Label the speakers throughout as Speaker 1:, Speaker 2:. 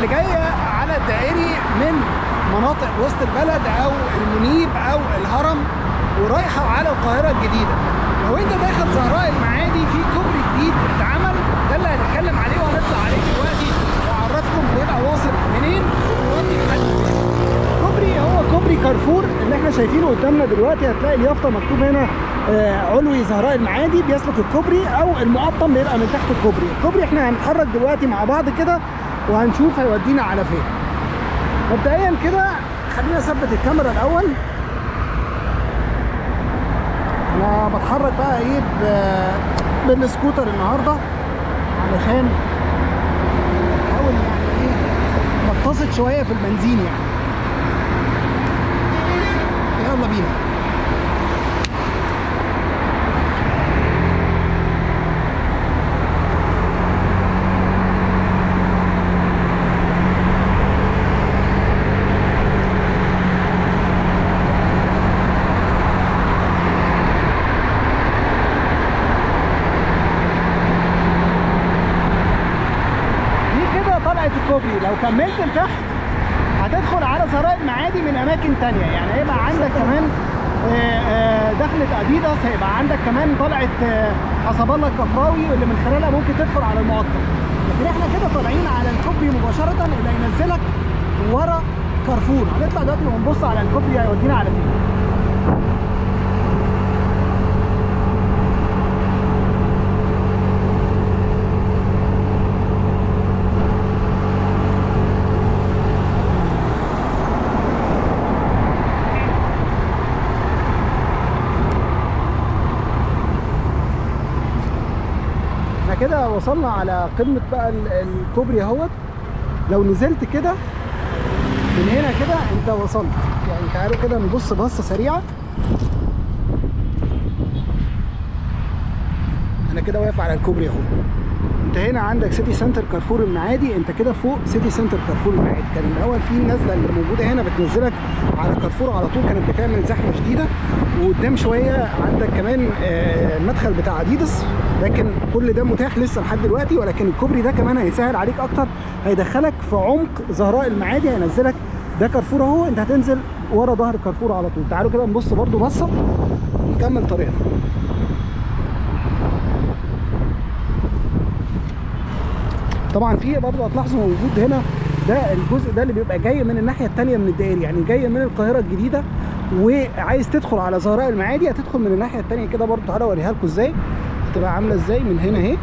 Speaker 1: اللي جايه على الدائري من مناطق وسط البلد او المنيب او الهرم ورايحه على القاهره الجديده لو انت داخل زهراء المعادي في كوبري جديد اتعمل ده اللي هنتكلم عليه وهنطلع عليه دلوقتي واعرفكم بيبقى واصل منين ويودي لحد فين. كوبري هو كوبري كارفور اللي احنا شايفينه قدامنا دلوقتي هتلاقي اليافطه مكتوب هنا آه، علوي زهراء المعادي بيسلك الكوبري او المقطم بيبقى من تحت الكوبري الكوبري احنا هنتحرك دلوقتي مع بعض كده وهنشوف هيودينا على فين مبدئيا كده خلينا اثبت الكاميرا الاول انا بتحرك بقى ايه ب- بالسكوتر النهارده علشان احاول يعني ايه بتصل شويه في البنزين يعني يلا بينا دي كده طلعت الكوبري لو كملت لتحت هتدخل على زهراء المعادي من اماكن تانية يعني هيبقى عندك كمان آه، آه، دخلة اديداس هيبقى عندك كمان طلعت آه، حسب الله الكفراوي واللي من خلالها ممكن تدخل على المقطم لكن احنا كده طالعين على الكوبري مباشرة اللي هينزلك ورا كارفور هنطلع دلوقتي ونبص على الكوبري هيودينا على فين احنا كده وصلنا على قمة بقى ال- الكوبري اهوت لو نزلت كده من هنا كده انت وصلت يعني تعالوا كده نبص بصة سريعة انا كده واقف على الكوبري اهو انت هنا عندك سيتي سنتر كارفور المعادي انت كده فوق سيتي سنتر كارفور المعادي كان الاول في النزله اللي موجوده هنا بتنزلك على كارفور على طول كانت بتعمل زحمه شديده وقدام شويه عندك كمان آه، المدخل بتاع اديداس لكن كل ده متاح لسه لحد دلوقتي ولكن الكوبري ده كمان هيسهل عليك اكتر هيدخلك في عمق زهراء المعادي هينزلك ده كارفور اهو انت هتنزل ورا ظهر كارفور على طول تعالوا كده نبص برده بصه ونكمل طريقنا طبعا في برضه هتلاحظوا موجود هنا ده الجزء ده اللي بيبقى جاي من الناحيه الثانيه من الدائري يعني جاي من القاهره الجديده وعايز تدخل على زهراء المعادي هتدخل من الناحيه الثانيه كده برضه تعالى اوريها لكم ازاي هتبقى عامله ازاي من هنا اهي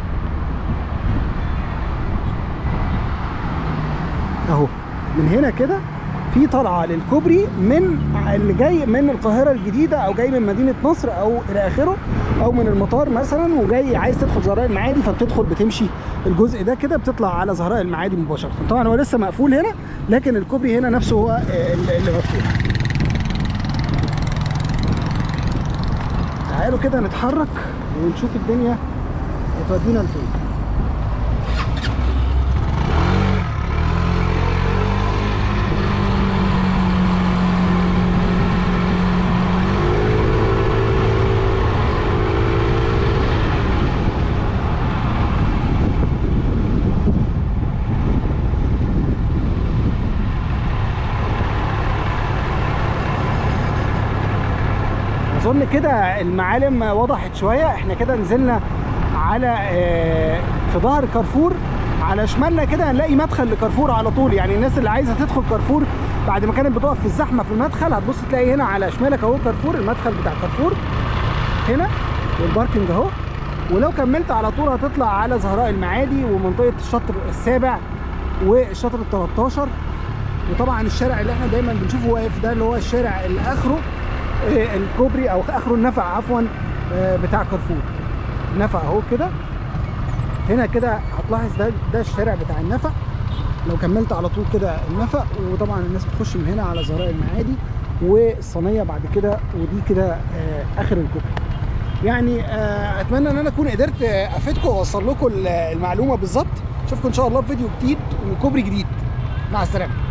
Speaker 1: اهو من هنا كده في طلعه للكوبري من اللي جاي من القاهره الجديده او جاي من مدينه نصر او الى اخره او من المطار مثلا وجاي عايز تدخل زهراء المعادي فبتدخل بتمشي الجزء ده كده بتطلع على زهراء المعادي مباشره طبعا هو لسه مقفول هنا لكن الكوبري هنا نفسه هو آه، اللي اللي مفتوح تعالوا كده نتحرك ونشوف الدنيا هتودينا لفين اظن كده المعالم وضحت شويه احنا كده نزلنا على آه، في ظهر كارفور على شمالنا كده هنلاقي مدخل لكارفور على طول يعني الناس اللي عايزه تدخل كارفور بعد ما كانت بتقف في الزحمه في المدخل هتبص تلاقي هنا على شمالك اهو كارفور المدخل بتاع كارفور هنا والباركنج اهو ولو كملت على طول هتطلع على زهراء المعادي ومنطقه الشطر السابع والشطر ال 13 وطبعا الشارع اللي احنا دايما بنشوفه واقف ده اللي هو الشارع اللي اخره آه، الكوبري او اخره النفق عفوا آه، بتاع كارفور نفق اهو كده هنا كده هتلاحظ ده ده الشارع بتاع النفق لو كملت على طول كده النفق وطبعا الناس بتخش من هنا على زهراء المعادي والصينيه بعد كده ودي كده آه، اخر الكوبري يعني آه، اتمنى ان انا اكون قدرت آه، افيدكم واوصل لكم المعلومه بالظبط اشوفكم ان شاء الله في فيديو جديد وكوبري جديد مع السلامه